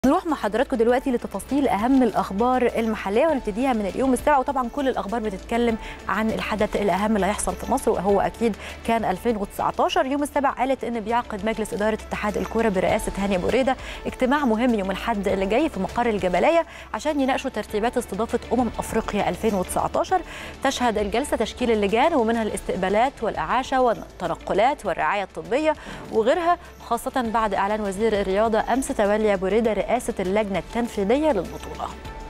نروح مع حضراتكم دلوقتي لتفاصيل اهم الاخبار المحليه ونبتديها من اليوم السابع وطبعا كل الاخبار بتتكلم عن الحدث الاهم اللي هيحصل في مصر وهو اكيد كان 2019 يوم السابع قالت ان بيعقد مجلس اداره اتحاد الكوره برئاسه هاني ابو ريده اجتماع مهم يوم الاحد اللي جاي في مقر الجبليه عشان يناقشوا ترتيبات استضافه امم افريقيا 2019 تشهد الجلسه تشكيل اللجان ومنها الاستقبالات والاعاشه والتنقلات والرعايه الطبيه وغيرها خاصه بعد اعلان وزير الرياضه امس تولي ابو ريده رئاسه اللجنه التنفيذيه للبطوله